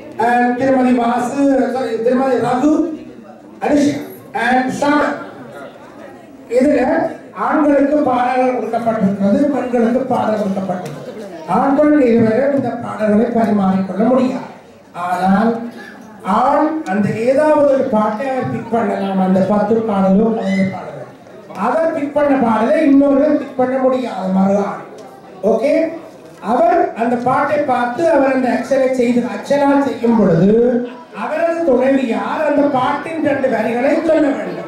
and திருமதி Vasu sorry திருமதி Raghu Anusha and சாமன் இதுல ஆண்களுக்கு பாடல்கள் கொடுக்கப்பட்டிருக்கிறது பெண்களுக்கு பாடல் கொடுக்கப்பட்டிருக்கிறது ஆண்கள் இதுவரை இந்த பாடல்களை பரிமாறிக்கொள்ள முடியாது ஆனால் ஆண் அந்த ஏதாவது ஒரு பாட்டை அவர் பிக் பண்ணலாம் அந்த பத்து பாடலோ பதினஞ்சு பாடலோ அதை பிக் பண்ண பாடலை இன்னொரு பிக் பண்ண முடியாது மறு ஆண் ஓகே அவர் அந்த பாட்டை பார்த்து அவர் அந்த ஆக்ஷனை செய்து அக்ஷனால் செய்யும் பொழுது அவரது துணைவியார் அந்த பாட்டின் ரெண்டு வரிகளை சொல்ல வேண்டும்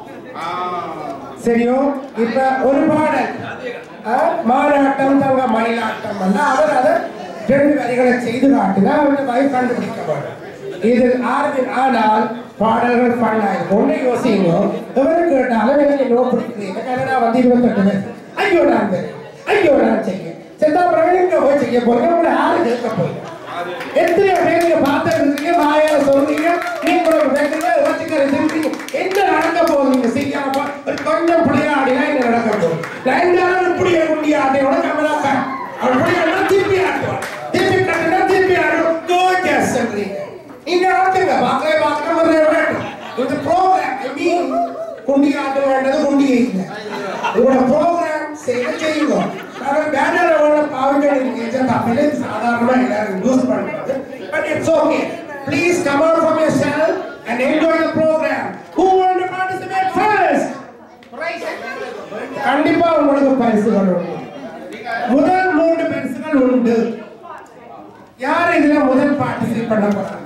சரியோ இப்ப ஒரு பாடல் அஹ், மானாட்டம் தங்க மயிலாட்டம் வந்து அவர் அதை ரெண்டு வரிகளை செய்து காட்டினா அவருடைய வயல் கண்டுபிடிக்க வேண்டும் இது ஆர்வின் ஆனால் பாடல்கள் பண்ணாங்க ஒண்ணு யோசிங்க எவரு கேட்டாலும் எனக்கு நோ பிடிக்கிறீங்க கனடா வந்து இருபத்தெட்டு பேர் ஐயோ நான் தெரியும் ஐயோ நான் செய்ய செத்தா பிறகு எங்க போய் செய்ய போறீங்க உங்களை யாரு கேட்க போறீங்க எத்தனை பேர் நீங்க பார்த்துருக்கீங்க வாயால சொல்றீங்க நீங்க ஒரு கேட்கறீங்க வச்சுக்கிற திருப்பீங்க என்ன நடக்க போகுது நீங்க செய்யாம போ- ஒரு கொஞ்சம் பிள்ளையாடினா என்ன நடக்க போகுது ரெண்டாவது இப்படி முடியாதையோட கமலாக்கா அவன் பிள்ளைங்க திருப்பி ஆட்டுவான் திருப்பி கட்டுனா திருப்பி ஆடும் கோஜஸ் சொல்றீங்க நீங்க ஆட்டுங்க பார்க்கவே பார்க்க ஒரு வேண்டும் இந்த ப்ரோக்ராம் ஐ மீன் குண்டி ஆட்ட வேண்டது குண்டியை இல்லை உங்களோட ப்ரோக்ராம் செய்ய செய்யுங்க நான் பேனர் உள்ள பாவங்கள் தமிழ் சாதாரணமா எல்லாரும் யூஸ் பண்றது but it's okay please come out from your self and enjoy the program who want to participate first கண்டிப்பா உங்களுக்கு பரிசுகள் உண்டு முதல் மூன்று பரிசுகள் உண்டு யார் இதுல முதல் பார்ட்டிசிபேட் பண்ண போறாங்க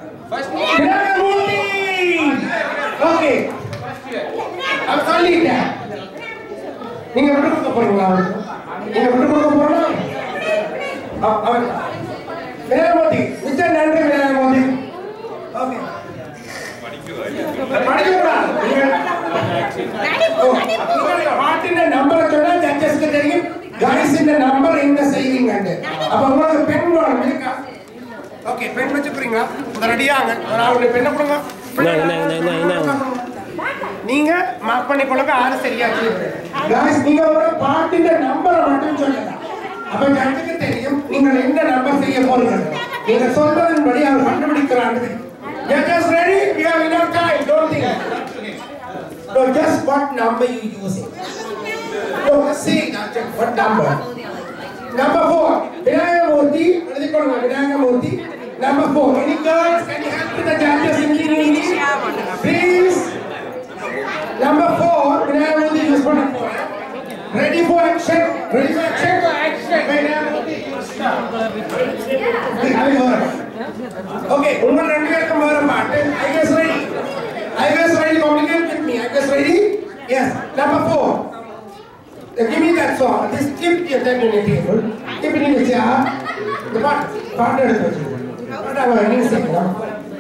ஓகே அவன் சொல்லிட்டேன் நீங்க விட்டு கொடுக்க போறீங்களா அவனுக்கு? நீங்க விட்டு கொடுக்க போறீங்களா அவ- அவன் விநாயகமூர்த்தி மிஸ்டர் நன்றி விநாயகமூர்த்தி ஓகே படிக்கக்கூடாது நீங்க- ஓ, நீங்க பாட்டின நம்பரை சொன்னா ஜட்ஜஸ்க்கு தெரியும் காய்ஸின் நம்பர் என்ன செய்வீங்கன்னு அப்ப உங்களுக்கு பெண் வேணும் இருக்கா ஓகே பெண் வச்சுக்கிறீங்களா ரெடியாங்க ஒரு ஆளுடைய பெண்ணை கொடுங்க இந்தாங்க, இந்தாங்க, இந்தாங்க, இந்தாங்க. நீங்க மார்க் பண்ணி கொடுங்க ஆறு சரியாச்சு गाइस நீங்க ஒரு பாட்டின் நம்பரை மட்டும் சொல்லுங்க அப்ப ஜட்ஜுக்கு தெரியும் நீங்கள் என்ன நம்பர் செய்ய போறீங்க நீங்க சொல்றதின்படி அவர் கண்டுபிடிக்கிறாங்க judges ready we have enough time don't think so just what number you using no say that what number number 4 vinayamurthy எழுதிக்கொள்ளுங்க vinayamurthy number 4 any girls can you help the judges in english please Number four, Vinayamurthy use பண்ண போறேன். Ready for action? Ready for action? Vinayamurthy, start. அது வரும். Okay, உங்க ரெண்டு பேருக்கும் வர பாட்டு. I guess ready. I guess ready. Communicate with me. I guess ready? Yes. Number four. Uh, Give me that song. This keep your time in the table. Keep it in the chair. The part, part எடுத்து வச்சுக்கோங்க. பாட்டு அவங்க நீங்க செய்யலாம்.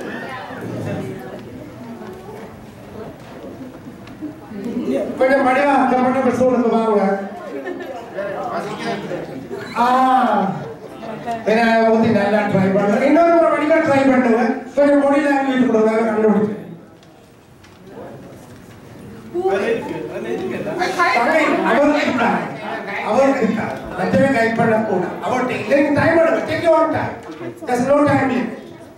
கொஞ்சம் மடிவா comfortable சூழ்நிலை வாங்க ஆ வேற ஊத்தி நல்லா ட்ரை பண்ணுங்க இன்னொரு முறை வடிவா ட்ரை பண்ணுங்க கொஞ்சம் மொழி லாங்குவேஜ் கொடுங்க கண்டுபிடிச்சு தங்கை, அவர் இருக்கார். அவர் இருக்கார். மற்றவே கைட் பண்ணக்கூடாது. அவர்ட்ட இல்லை, நீங்க time எடுங்க. Take your own time. There's no time limit.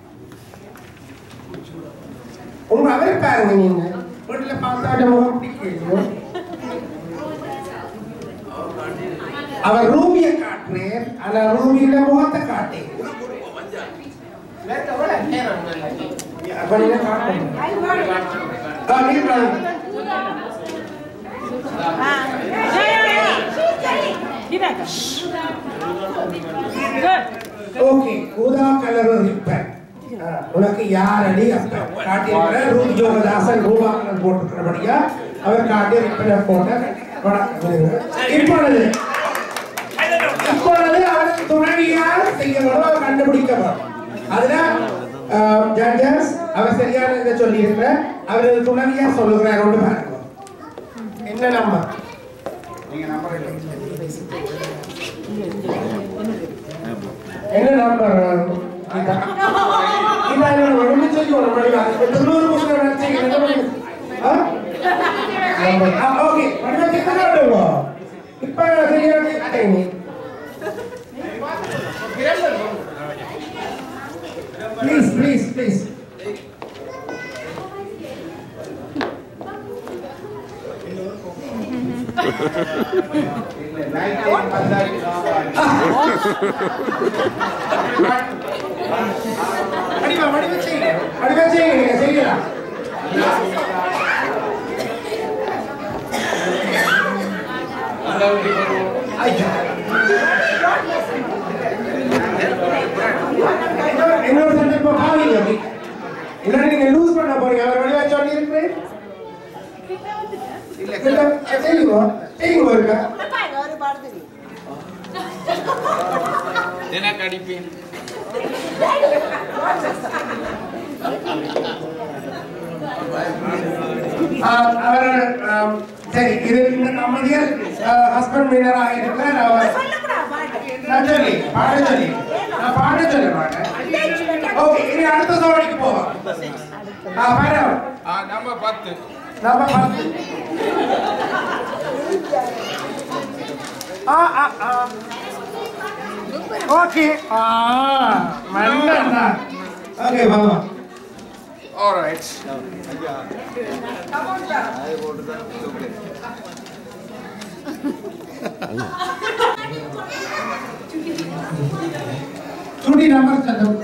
உங்க அவரை பாருங்க நீங்க வீட்டுல பார்த்தா முகம் பிடிக்கலையோ அவர் ரூபிய காட்டுறேன் ஆனா ரூபியில முகத்தை காட்டேன் அப்ப நீங்க காட்டணும் ஆ, நீங்க பாருங்க. ஓகே ஊதா கலர் ரிப்பன் உனக்கு யார் அடி அப்பன் காட்டியிருக்கிற ரூப் ஜோகதாசன் ரூபா கலர் போட்டிருக்கிறபடியா அவர் காட்டிய ரிப்பனை போட்ட வணக்கம் இப்பொழுது இப்பொழுது அவருக்கு துணைவியார் செய்யணும் அவர் கண்டுபிடிக்கப்படும் அதுல ஜட்ஜஸ் அவர் சரியான இதை சொல்லி இருக்கிற அவர் துணைவியார் சொல்லுகிறார் ஒன்று பாருங்க என்ன நம்பர் என்ன நம்பர் இல்ல இல்ல ஒண்ணு சொல்லி ஒரு மணி அது தொண்ணூறு புஸ்தகம் நினைச்சீங்க என்ன பண்ணி ஓகே மணி கேட்க இப்ப சரியான கேட்டீங்க ப்ளீஸ் ப்ளீஸ் ப்ளீஸ் அடிமா மடிமா செய்யுங்க மடிமா செய்யுங்க நீங்க செய்யலாம் ஐயா இன்னொரு இன்னொரு சந்தர்ப்பம் பாவீங்க அப்படி இல்லாட்டி நீங்க லூஸ் பண்ண போறீங்க அவர் வழியா சொல்லி இருக்கிறேன் இல்ல செய்யுங்க செய்யுங்க இருக்கா எனக்கு அடிப்பேன் ஆஹ் அவர் ஆம், சரி இது இந்த கம்பெனியில் ஹஸ்பண்ட் மீனராக இருக்கிறார் அவர் நான் சொல்லி பாட சொல்லி நான் பாட சொல்ல மாட்டேன் ஓகே இனி அடுத்த சோழிக்கு போவோம் ஆ மேடம் ஆ நம்ம பத்து நம்ம பார்த்து ஆ ஆ ஆ ஓகே ஆ மன்னன் ஓகே பாபா ஆல்ரைட் சுடி நம்பர் சட்டம்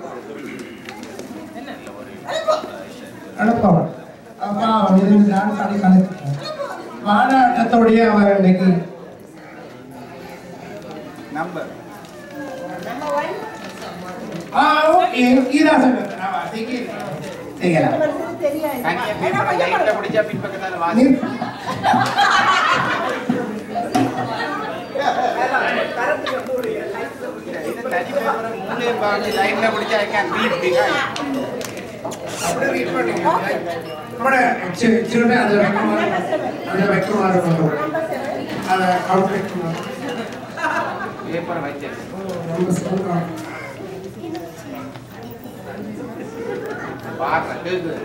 அனுப்பவன் அப்பா அவன் இருந்து டான்ஸ் ஆடி கலக்கிட்டான் மாநாட்டத்தோடைய அவர் இன்னைக்கு நம்பர் ஆ ஓகே இதா சொல்லுங்க நான் வாசிக்கு செய்யலாம் தனியா பேப்பரை லைட்ல பிடிச்சா பின்பக்கத்தால வாசி நீ இது தனி பேப்பரை மூணு பாஞ்சு லைட்ல பிடிச்சா ஐ கேன் ரீட் பிகாஸ் அப்படியே read பண்ணுங்க. നമ്മുടെ ചി- ചിരുടെ അത് വ്യക്തമായി അത് വ്യക്തമായി കൊണ്ടുപോകും. അത് out വ്യക്തമായി. பேப்பரை வச்சேன் நம்ம சொல்றோம். பாக்க கேக்குது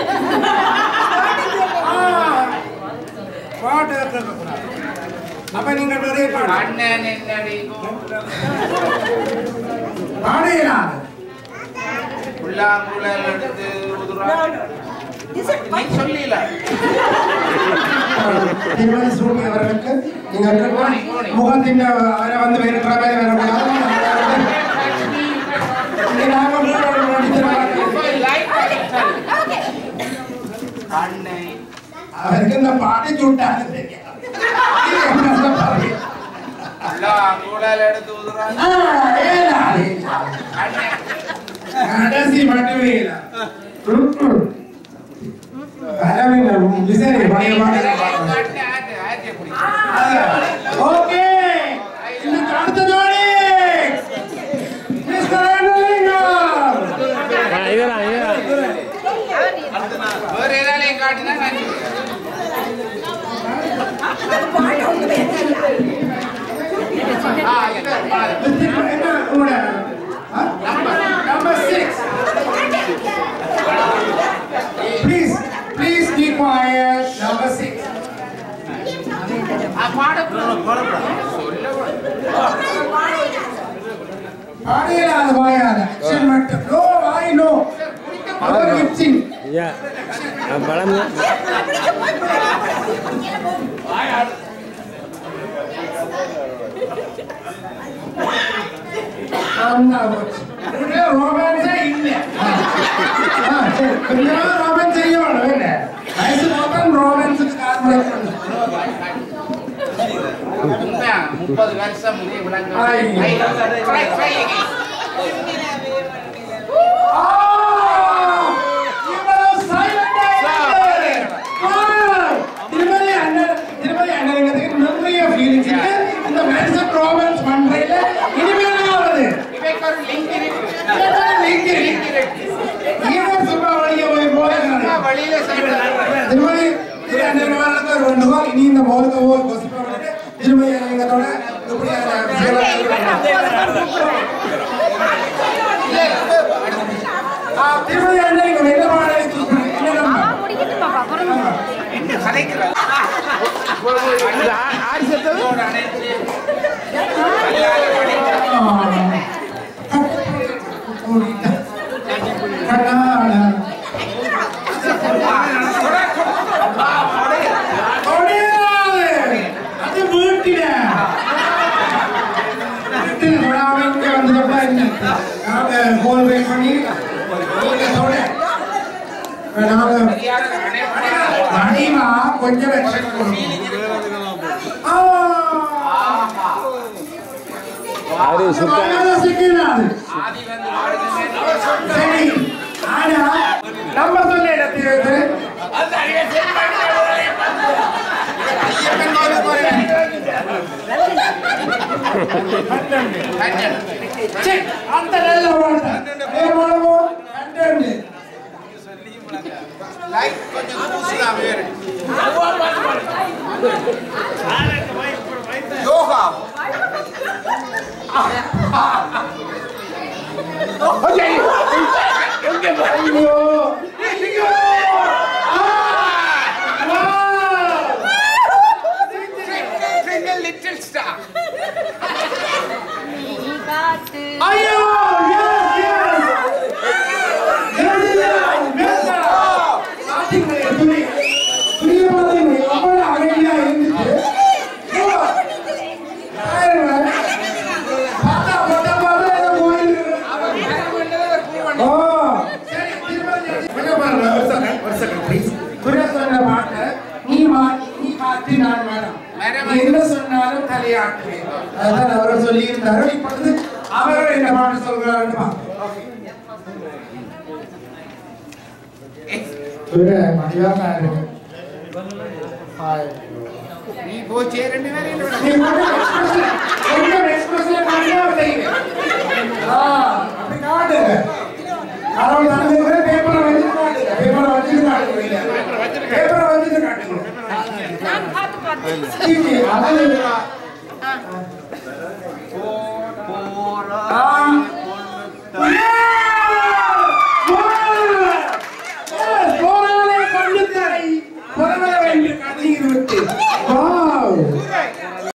ஆ, பாட்டு கேட்கக்கூடாது. அப்ப நீங்க நிறைய பாடு அண்ணன் என்னடி பாட இயலாது. புல்லாங்குழல் எடுத்து உதுறா நீ சொல்லல திருமதி சூனி அவர்களுக்கு நீங்க முகத்தின் அவரை வந்து வேறு மாதிரி வரக்கூடாது இங்க நாங்க உங்களோட நடிக்கிற மாதிரி. அண்ணை அவருக்கு இந்த பாட்டு சுட்டாது தெரியாது. இது என்ன பாரு. புல்லாங்குழல் எடுத்து உதுறா ஆ, ஏலாது, ஏலாது. அண்ணன் கடைசி மட்டுமே இல்லை. ம், ம். பரவாயில்லை, விசாரி, பழைய பாட்டு பாடுங்க. அண்ணன் ஆட்டு ஆட்டு பிடிக்கும் அது, ஓகே இதுக்கு அடுத்த ஜோடி மிஸ்டர் அனுலிங்கம். ஆ இதெல்லாம் இதெல்லாம் வேற ஏதாலையும் காட்டினா நான் சொல்லுவேன். ஆ, இது, ஆ, மிஸ்டர் என்ன உங்களோட ஆ? Number six. Please, please be quiet. Number six. ஆ, பாடக்கூடாது. சொல்லக்கூடாது. பாடையிலாத வாயாத அக்ஷன் மட்டும் நோ வாய் நோ அவர் லிப்சிங் ஐயா பழம் ரோமான்ஸே இல்ல ஆ, சரி கொஞ்சமா ரோமான்ஸ் செய்யணும் என்ன வயசு ரோமன் ரோமான்ஸுக்கு காரணம் உண்மையா, முப்பது வருஷம் இதே விளங்க ஐ. Try, try again. திருமதி அண்ணன் திருமதி அண்ணனுங்கிறதுக்கு நிறைய ஃபீலிங்ஸ் இருக்கு இந்த மேட்சப் ரோமான்ஸ் பண்றதுல இனிமேலாவது இவைக்கு ஒரு link இருக்கு. லிங்க் Link இருக்கு. இவன் சும்மா வழிய போய் சும்மா போய் வழியில சொல்றேன். திருமதி திரு அண்ணன் வாழ்க்கை ஒரு வேண்டுகோள் இனி இந்த மோதுக்க ஓர் கொசிப்பா வந்துட்டு திருமதி அண்ணனோட இப்படியான ஆ, திருமதி அண்ணன் இங்க என்ன பாடலை என்ன நம்பர் என்ன கதைக்கிறார்? இதோட அனைத்து கல்லால படிக்கிறார். நீங்க நீங்க சொல்ல நாங்க மணிமா கொஞ்சம் வச்சுக்கணும் ஆ அவரு சுத்த அதான் சிக்கினாரு. ஆதி வந்து ஆடுகிறது சரி. ஆனா, நம்ம சொல்ல இடத்திலிருந்து சரி, அந்த நல்ல வார்த்தை. எவ்வளவோ கண்டென்ட். லைட் கொஞ்சம் கூசுதா வேறு யோகா ஐயோ, ஐயோ. ஆ, வாவ். சிங்கிள் லிட்டில் ஸ்டார் ஐயோ, yes, yes. எல்லாம், எல்லாம். பாத்தீங்களே, துணி. துணியை பாத்தீங்களே, எவ்வளவு அழகியா இருந்துச்சு. ஓ, பாருங்க. பார்த்தா, பார்த்தா, பார்த்தா, ஏதோ கோயிலுக்கு ஓ, சரி, திரும்ப கொஞ்சம் பாருங்க, ஒரு second, ஒரு second, please. குரு சொன்ன பாட்டு, நீ மா- நீ காத்து நான் மரம். நீ என்ன சொன்னாலும் தலையாட்டுவேன். அதுதான் அவர் சொல்லியிருந்தாரு. இப்பொழுது அவர் என்ன பாட்டு சொல்கிறாருன்னு பார்ப்போம். குரு, மதியானம் ஆயிடுது. ஹாய். நீ போச்சே ரெண்டு பேரும் நீ கொஞ்சம் expression, கொஞ்சம் expression கம்மியா செய்யுங்க. ஆ, அப்படி காட்டுங்க. கடவுள் தந்ததுக்கு பேப்பரை வச்சு காட்டுங்க. பேப்பரை வச்சு காட்டுங்க இல்ல. பேப்பரை வச்சு காட்டுங்க. சரி, அதாவது, ஆ. போராளே கண்ணுத்தாய், புறவர வேண்டும் கண்ணீர் விட்டு. வா.